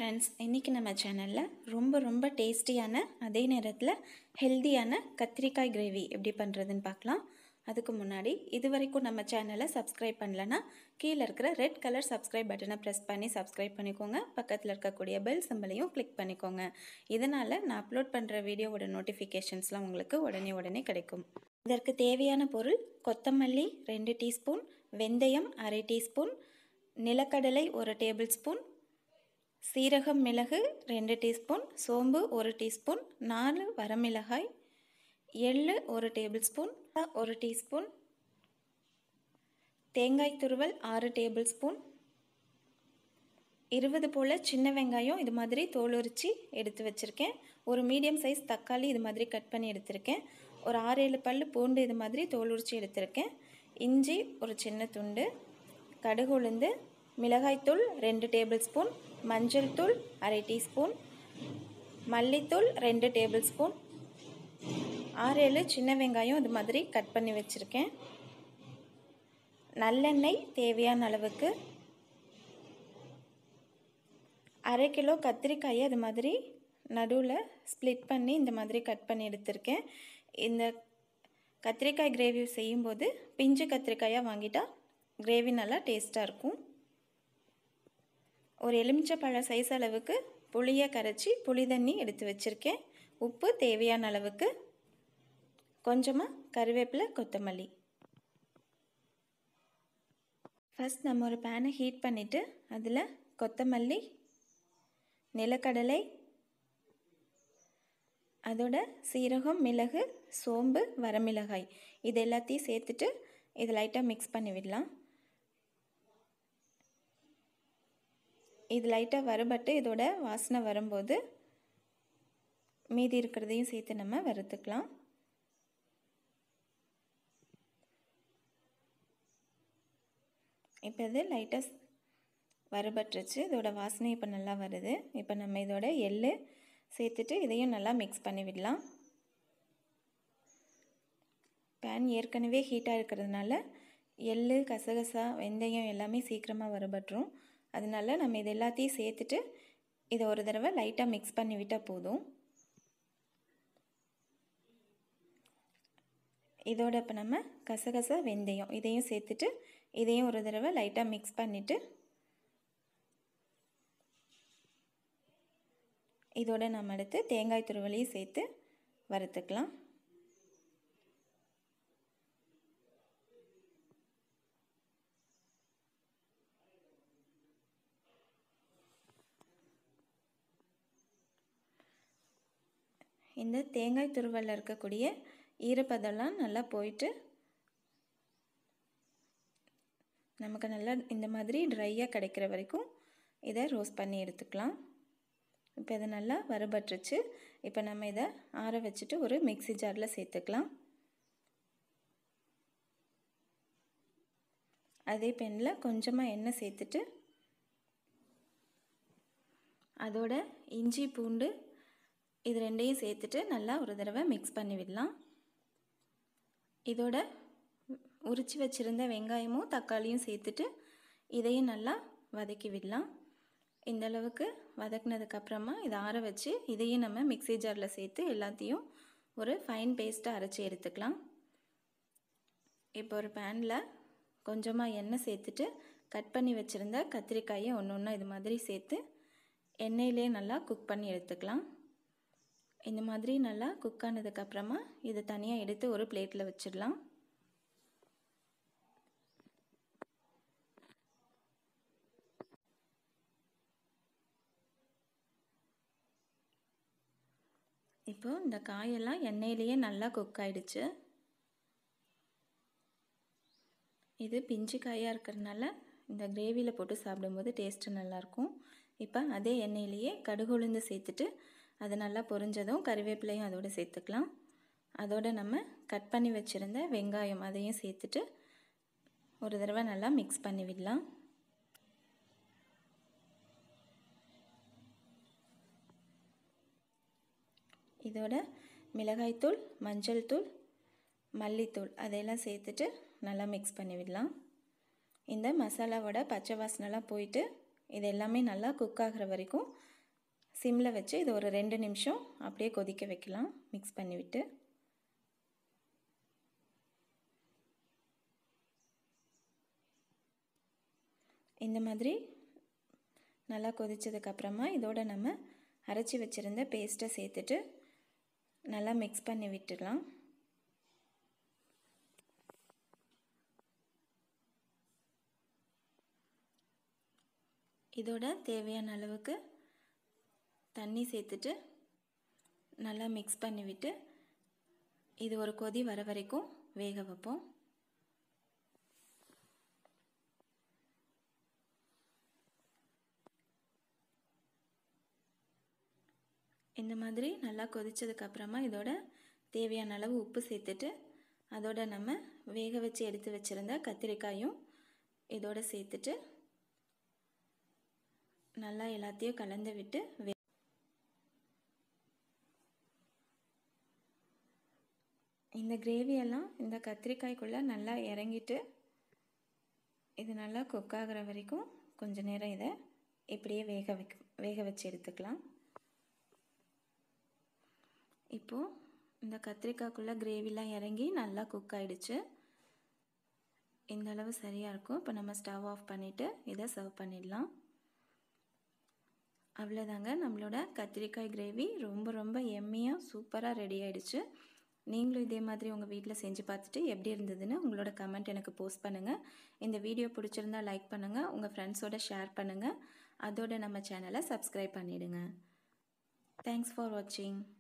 friends இன்றைக்கி நம்ம சேனலில் ரொம்ப ரொம்ப டேஸ்டியான அதே நேரத்தில் ஹெல்தியான கத்திரிக்காய் கிரேவி எப்படி பண்ணுறதுன்னு பார்க்கலாம் அதுக்கு முன்னாடி இது வரைக்கும் நம்ம சேனலை சப்ஸ்கிரைப் பண்ணலன்னா கீழே இருக்கிற ரெட் கலர் சப்ஸ்கிரைப் பட்டனை ப்ரெஸ் பண்ணி சப்ஸ்கிரைப் பண்ணிக்கோங்க பக்கத்தில் இருக்கக்கூடிய பெல் சிம்பிளையும் கிளிக் பண்ணிக்கோங்க இதனால் நான் அப்லோட் பண்ணுற வீடியோவோட நோட்டிஃபிகேஷன்ஸ்லாம் உங்களுக்கு உடனே உடனே கிடைக்கும் இதற்கு தேவையான பொருள் கொத்தமல்லி ரெண்டு டீஸ்பூன் வெந்தயம் அரை டீஸ்பூன் நிலக்கடலை ஒரு டேபிள் ஸ்பூன் சீரகம் மிளகு ரெண்டு டீஸ்பூன் சோம்பு ஒரு டீஸ்பூன் நாலு வரமிளகாய் எள்ளு ஒரு டேபிள் ஸ்பூன் ஒரு டீஸ்பூன் தேங்காய் துருவல் ஆறு டேபிள் ஸ்பூன் இருபது போல் சின்ன வெங்காயம் இது மாதிரி தோல் உரித்து எடுத்து வச்சுருக்கேன் ஒரு மீடியம் சைஸ் தக்காளி இது மாதிரி கட் பண்ணி எடுத்திருக்கேன் ஒரு ஆறு ஏழு பல் பூண்டு இது மாதிரி தோல் உரித்து எடுத்திருக்கேன் இஞ்சி ஒரு சின்ன துண்டு கடுகு உளுந்து மிளகாய்த்தூள் ரெண்டு டேபிள் ஸ்பூன் மஞ்சள் தூள் அரை டீஸ்பூன் மல்லித்தூள் ரெண்டு டேபிள் ஸ்பூன் ஆறு ஏழு சின்ன வெங்காயம் இது மாதிரி கட் பண்ணி வச்சுருக்கேன் நல்லெண்ணெய் தேவையான அளவுக்கு அரை கிலோ கத்திரிக்காயை அது மாதிரி நடுவில் ஸ்ப்ளிட் பண்ணி இந்த மாதிரி கட் பண்ணி எடுத்திருக்கேன் இந்த கத்திரிக்காய் கிரேவி செய்யும்போது பிஞ்சு கத்திரிக்காயாக வாங்கிட்டா கிரேவி நல்லா டேஸ்ட்டாக இருக்கும் ஒரு எலுமிச்சை பழ சைஸ் அளவுக்கு புளியை கரைச்சி புளி தண்ணி எடுத்து வச்சுருக்கேன் உப்பு தேவையான அளவுக்கு கொஞ்சமாக கருவேப்பிலை கொத்தமல்லி ஃபஸ்ட் நம்ம ஒரு பேனை ஹீட் பண்ணிவிட்டு அதில் கொத்தமல்லி நிலக்கடலை அதோட சீரகம் மிளகு சோம்பு வரமிளகாய் இது எல்லாத்தையும் சேர்த்துட்டு இது லைட்டாக மிக்ஸ் பண்ணி விடலாம் இது லைட்டாக வறுபட்டு இதோட வாசனை வரும்போது மீதி இருக்கிறதையும் சேர்த்து நம்ம வறுத்துக்கலாம் இப்போ இது லைட்டாக வறுபட்டுருச்சு இதோட வாசனை இப்போ நல்லா வருது இப்போ நம்ம இதோட எள்ளு சேர்த்துட்டு இதையும் நல்லா மிக்ஸ் பண்ணி விடலாம் பேன் ஏற்கனவே ஹீட்டாக இருக்கிறதுனால எள்ளு கசகசா வெந்தயம் எல்லாமே சீக்கிரமாக வறுபட்டுரும் அதனால நம்ம இது எல்லாத்தையும் சேர்த்துட்டு இதை ஒரு தடவை லைட்டாக மிக்ஸ் பண்ணி விட்டால் போதும் இதோட இப்போ நம்ம கசகசா வெந்தயம் இதையும் சேர்த்துட்டு இதையும் ஒரு தடவை லைட்டாக மிக்ஸ் பண்ணிவிட்டு இதோட நம்ம அடுத்து தேங்காய் துருவலையும் சேர்த்து வறுத்துக்கலாம் இந்த தேங்காய் துருவலில் இருக்கக்கூடிய ஈரப்பதெல்லாம் நல்லா போயிட்டு நமக்கு நல்லா இந்த மாதிரி ட்ரையாக கிடைக்கிற வரைக்கும் இதை ரோஸ்ட் பண்ணி எடுத்துக்கலாம் இப்போ இது நல்லா வறுபட்டுருச்சு இப்போ நம்ம இதை ஆற வச்சுட்டு ஒரு மிக்சி ஜாரில் சேர்த்துக்கலாம் அதே பெனில் கொஞ்சமாக எண்ணெய் சேர்த்துட்டு அதோட இஞ்சி பூண்டு இது ரெண்டையும் சேர்த்துட்டு நல்லா ஒரு தடவை மிக்ஸ் பண்ணி விடலாம் இதோட உரித்து வச்சுருந்த வெங்காயமும் தக்காளியும் சேர்த்துட்டு இதையும் நல்லா வதக்கி விடலாம் இந்த அளவுக்கு வதக்குனதுக்கப்புறமா இதை ஆற வச்சு இதையும் நம்ம மிக்சி ஜாரில் சேர்த்து எல்லாத்தையும் ஒரு ஃபைன் பேஸ்ட்டாக அரைச்சி எடுத்துக்கலாம் இப்போ ஒரு பேனில் கொஞ்சமாக எண்ணெய் சேர்த்துட்டு கட் பண்ணி வச்சுருந்த கத்திரிக்காயை ஒன்று ஒன்று இது மாதிரி சேர்த்து எண்ணெயிலே நல்லா குக் பண்ணி எடுத்துக்கலாம் இந்த மாதிரி நல்லா குக் ஆனதுக்கப்புறமா இதை தனியாக எடுத்து ஒரு பிளேட்டில் வச்சிடலாம் இப்போ இந்த காயெல்லாம் எண்ணெயிலேயே நல்லா குக் ஆகிடுச்சு இது பிஞ்சு காயாக இருக்கிறதுனால இந்த கிரேவியில் போட்டு சாப்பிடும்போது டேஸ்ட்டு நல்லாயிருக்கும் இப்போ அதே எண்ணெயிலேயே கடுகு உளுந்து சேர்த்துட்டு அது நல்லா பொரிஞ்சதும் கறிவேப்பிலையும் அதோடு சேர்த்துக்கலாம் அதோடு நம்ம கட் பண்ணி வச்சுருந்த வெங்காயம் அதையும் சேர்த்துட்டு ஒரு தடவை நல்லா மிக்ஸ் பண்ணி விடலாம் இதோட மிளகாய்த்தூள் மஞ்சள் தூள் மல்லித்தூள் அதையெல்லாம் சேர்த்துட்டு நல்லா மிக்ஸ் பண்ணி விடலாம் இந்த மசாலாவோட பச்சை வாசனைலாம் போயிட்டு இது எல்லாமே நல்லா குக் ஆகிற வரைக்கும் சிம்மில் வச்சு இது ஒரு ரெண்டு நிமிஷம் அப்படியே கொதிக்க வைக்கலாம் மிக்ஸ் பண்ணிவிட்டு இந்த மாதிரி நல்லா கொதித்ததுக்கப்புறமா இதோட நம்ம அரைச்சி வச்சுருந்த பேஸ்ட்டை சேர்த்துட்டு நல்லா மிக்ஸ் பண்ணி விட்டுடலாம் இதோட தேவையான அளவுக்கு தண்ணி சேர்த்துட்டு நல்லா மிக்ஸ் பண்ணி விட்டு இது ஒரு கொதி வர வரைக்கும் வேக வைப்போம் இந்த மாதிரி நல்லா கொதித்ததுக்கப்புறமா இதோட தேவையான அளவு உப்பு சேர்த்துட்டு அதோட நம்ம வேக வச்சு எடுத்து வச்சுருந்த கத்திரிக்காயும் இதோட சேர்த்துட்டு நல்லா எல்லாத்தையும் கலந்து விட்டு வே இந்த கிரேவியெல்லாம் இந்த கத்திரிக்காய்க்குள்ளே நல்லா இறங்கிட்டு இது நல்லா குக் ஆகிற வரைக்கும் கொஞ்ச நேரம் இதை இப்படியே வேக வைக்க வேக வச்சு எடுத்துக்கலாம் இப்போது இந்த கத்திரிக்காய்க்குள்ளே கிரேவிலாம் இறங்கி நல்லா குக் ஆகிடுச்சு இந்த அளவு சரியாக இருக்கும் இப்போ நம்ம ஸ்டவ் ஆஃப் பண்ணிவிட்டு இதை சர்வ் பண்ணிடலாம் அவ்வளோதாங்க நம்மளோட கத்திரிக்காய் கிரேவி ரொம்ப ரொம்ப எம்மியாக சூப்பராக ரெடி ஆகிடுச்சு நீங்களும் இதே மாதிரி உங்கள் வீட்டில் செஞ்சு பார்த்துட்டு எப்படி இருந்ததுன்னு உங்களோட கமெண்ட் எனக்கு போஸ்ட் பண்ணுங்கள் இந்த வீடியோ பிடிச்சிருந்தா லைக் பண்ணுங்கள் உங்கள் ஃப்ரெண்ட்ஸோட ஷேர் பண்ணுங்கள் அதோட நம்ம சேனலை சப்ஸ்கிரைப் பண்ணிவிடுங்க தேங்க்ஸ் ஃபார் வாட்சிங்